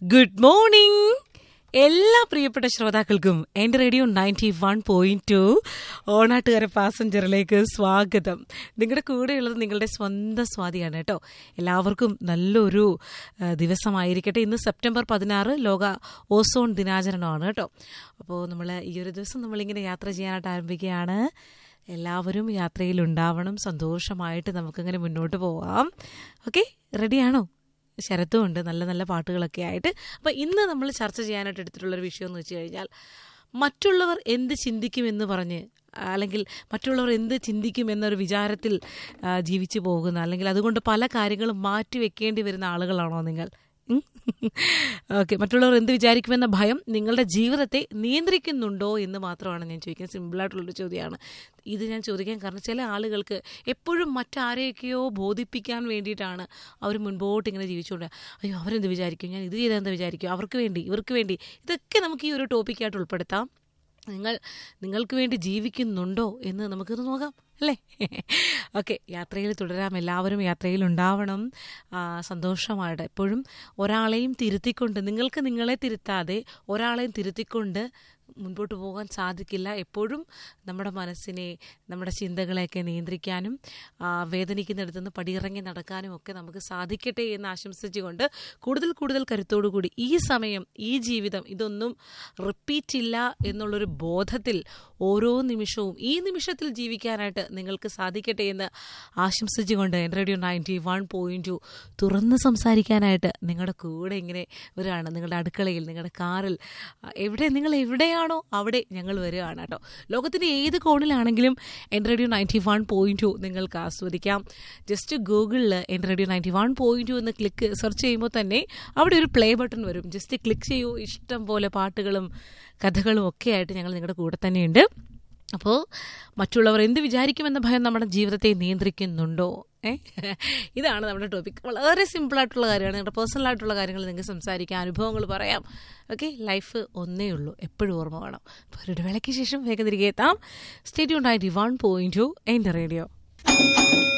good morning എല്ലാ പ്രിയപ്പെട്ട ശ്രോതാക്കൾക്കും എന്റെ radio ninety one point two ഓണാട്ടുകാര പാസഞ്ചറിലേക്ക് സ്വാഗതം നിങ്ങളുടെ കൂടെയുള്ളത് നിങ്ങളുടെ സ്വന്തം സ്വാതിയാണ് കേട്ടോ എല്ലാവർക്കും നല്ലൊരു ആ, ദിവസമായിരിക്കട്ടെ ഇന്ന് സെപ്റ്റംബർ പതിനാറ് ലോക ഓസോൺ ദിനാചരണമാണ് കേട്ടോ അപ്പോൾ നമ്മൾ ഈ ഒരു ദിവസം നമ്മളിങ്ങനെ യാത്ര ചെയ്യാനായിട്ട് ആരംഭിക്കുകയാണ് എല്ലാവരും യാത്രയിൽ ഉണ്ടാവണം സന്തോഷമായിട്ട് നമുക്കങ്ങനെ മുന്നോട്ട് പോവാം ഓക്കെ റെഡിയാണോ ശരത്തും ഉണ്ട് നല്ല നല്ല പാട്ടുകളൊക്കെ ആയിട്ട് അപ്പോൾ ഇന്ന് നമ്മൾ ചർച്ച ചെയ്യാനായിട്ട് എടുത്തിട്ടുള്ളൊരു വിഷയം എന്ന് വെച്ച് കഴിഞ്ഞാൽ മറ്റുള്ളവർ എന്ത് ചിന്തിക്കുമെന്ന് പറഞ്ഞ് അല്ലെങ്കിൽ മറ്റുള്ളവർ എന്ത് ചിന്തിക്കും എന്നൊരു വിചാരത്തിൽ ആ, ജീവിച്ചു പോകുന്ന അല്ലെങ്കിൽ അതുകൊണ്ട് പല കാര്യങ്ങളും മാറ്റി വെക്കേണ്ടി വരുന്ന ആളുകളാണോ നിങ്ങൾ ഓക്കെ മറ്റുള്ളവർ എന്ത് വിചാരിക്കുമെന്ന ഭയം നിങ്ങളുടെ ജീവിതത്തെ നിയന്ത്രിക്കുന്നുണ്ടോ എന്ന് മാത്രമാണ് ഞാൻ ചോദിക്കുന്നത് സിമ്പിളായിട്ടുള്ളൊരു ചോദ്യമാണ് ഇത് ഞാൻ ചോദിക്കാൻ കാരണം ചില ആളുകൾക്ക് എപ്പോഴും മറ്റാരെയൊക്കെയോ ബോധിപ്പിക്കാൻ വേണ്ടിയിട്ടാണ് അവർ മുൻപോട്ട് ഇങ്ങനെ ജീവിച്ചുകൊണ്ട് അയ്യോ അവരെന്ത് വിചാരിക്കും ഞാൻ ഇത് ചെയ്താൽ എന്താ വിചാരിക്കും അവർക്ക് വേണ്ടി ഇവർക്ക് വേണ്ടി ഇതൊക്കെ നമുക്ക് ഈ ഒരു ടോപ്പിക്കായിട്ട് ഉൾപ്പെടുത്താം നിങ്ങൾ നിങ്ങൾക്ക് വേണ്ടി ജീവിക്കുന്നുണ്ടോ എന്ന് നമുക്കിത് നോക്കാം അല്ലേ ഓക്കെ യാത്രയിൽ തുടരാം എല്ലാവരും യാത്രയിൽ ഉണ്ടാവണം ആ, സന്തോഷമായിട്ട് എപ്പോഴും ഒരാളെയും തിരുത്തിക്കൊണ്ട് നിങ്ങൾക്ക് നിങ്ങളെ തിരുത്താതെ ഒരാളെയും തിരുത്തിക്കൊണ്ട് മുൻപോട്ട് പോകാൻ സാധിക്കില്ല എപ്പോഴും നമ്മുടെ മനസ്സിനെ നമ്മുടെ ചിന്തകളെയൊക്കെ നിയന്ത്രിക്കാനും ആ, വേദനിക്കുന്നിടത്തു നിന്ന് പടിയിറങ്ങി നടക്കാനും ഒക്കെ നമുക്ക് സാധിക്കട്ടെ എന്ന് ആശംസിച്ചുകൊണ്ട് കൂടുതൽ കൂടുതൽ കരുത്തോടു കൂടി ഈ സമയം ഈ ജീവിതം ഇതൊന്നും റിപ്പീറ്റ് ഇല്ല എന്നുള്ളൊരു ബോധത്തിൽ ഓരോ നിമിഷവും ഈ നിമിഷത്തിൽ ജീവിക്കാനായിട്ട് നിങ്ങൾക്ക് സാധിക്കട്ടെ എന്ന് ആശംസിച്ചുകൊണ്ട് Ente radio ninety one point two തുറന്ന് സംസാരിക്കാനായിട്ട് നിങ്ങളുടെ കൂടെ ഇങ്ങനെ വരികയാണ് നിങ്ങളുടെ അടുക്കളയിൽ നിങ്ങളുടെ കാറിൽ ആ, എവിടെ നിങ്ങൾ എവിടെയാണോ അവിടെ ഞങ്ങൾ വരികയാണ് കേട്ടോ ലോകത്തിൻ്റെ ഏത് കോണിലാണെങ്കിലും Ente radio ninety one point two നിങ്ങൾക്ക് ആസ്വദിക്കാം ജസ്റ്റ് ഗൂഗിളിൽ Ente radio ninety one point two എന്ന് ക്ലിക്ക് സെർച്ച് ചെയ്യുമ്പോൾ തന്നെ അവിടെ ഒരു പ്ലേ ബട്ടൺ വരും ജസ്റ്റ് ക്ലിക്ക് ചെയ്യൂ ഇഷ്ടം പോലെ പാട്ടുകളും കഥകളും ഒക്കെ ആയിട്ട് ഞങ്ങൾ നിങ്ങളുടെ കൂടെ തന്നെയുണ്ട് അപ്പോൾ മറ്റുള്ളവർ എന്ത് വിചാരിക്കുമെന്ന ഭയം നമ്മുടെ ജീവിതത്തെ നിയന്ത്രിക്കുന്നുണ്ടോ ഏ ഇതാണ് നമ്മുടെ ടോപ്പിക് വളരെ സിമ്പിളായിട്ടുള്ള കാര്യമാണ് നിങ്ങളുടെ പേഴ്സണൽ ആയിട്ടുള്ള കാര്യങ്ങൾ നിങ്ങൾക്ക് സംസാരിക്കാം അനുഭവങ്ങൾ പറയാം ഓക്കെ ലൈഫ് ഒന്നേ ഉള്ളൂ എപ്പോഴും ഓർമ്മ വേണം അപ്പോൾ ഒരു ഇടവേളയ്ക്ക് ശേഷം വേഗം തിരികെ എത്താം stay tuned ninety one point two Ente radio